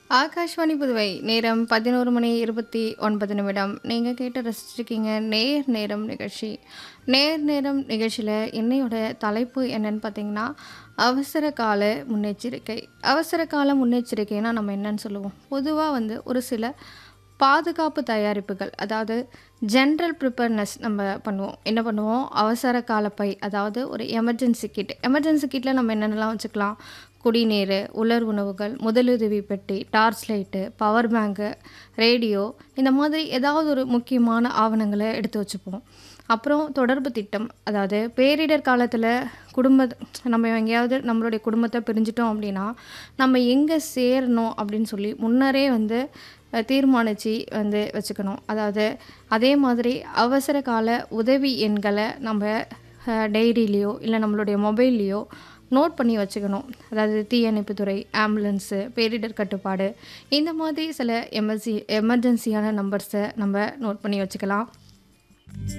ஆகாஷ்வாணி புதுவை நேரம் பதினோரு மணி இருபத்தி ஒன்பது நிமிடம் நீங்கள் கேட்டு ரசிச்சிருக்கீங்க நேர் நேரம் நிகழ்ச்சி நேர் நேரம் நிகழ்ச்சியில் என்னையோட தலைப்பு என்னன்னு பார்த்தீங்கன்னா அவசர கால முன்னெச்சரிக்கை அவசர கால முன்னெச்சரிக்கைனா நம்ம என்னன்னு சொல்லுவோம் பொதுவாக வந்து ஒரு சில பாதுகாப்பு தயாரிப்புகள் அதாவது ஜென்ரல் ப்ரிப்பேர்னஸ் நம்ம பண்ணுவோம் என்ன பண்ணுவோம் அவசர கால பை அதாவது ஒரு எமர்ஜென்சி கிட் எமர்ஜென்சி கிட்டில் நம்ம என்னென்னலாம் வச்சுக்கலாம் குடிநீர் உலர் உணவுகள் முதலுதவி பெட்டி torch light power bank radio இந்த மாதிரி ஏதாவது ஒரு முக்கியமான ஆவணங்களை எடுத்து வச்சுப்போம் அப்புறம் தொடர்பு திட்டம் அதாவது பேரிடர் காலத்தில் குடும்ப நம்ம எங்கேயாவது நம்மளுடைய குடும்பத்தை பிரிஞ்சிட்டோம் அப்படின்னா நம்ம எங்கே சேரணும் அப்படின்னு சொல்லி முன்னரே வந்து தீர்மானித்து வந்து வச்சுக்கணும் அதாவது அதே மாதிரி அவசர கால உதவி எண்களை நம்ம டைரியிலையோ இல்லை நம்மளுடைய மொபைல்லையோ நோட் பண்ணி வச்சுக்கணும் அதாவது தீயணைப்புத்துறை ஆம்புலன்ஸு பேரிடர் கட்டுப்பாடு இந்த மாதிரி சில எமர்ஜி எமர்ஜென்சியான நம்பர்ஸை நம்ம நோட் பண்ணி வச்சுக்கலாம்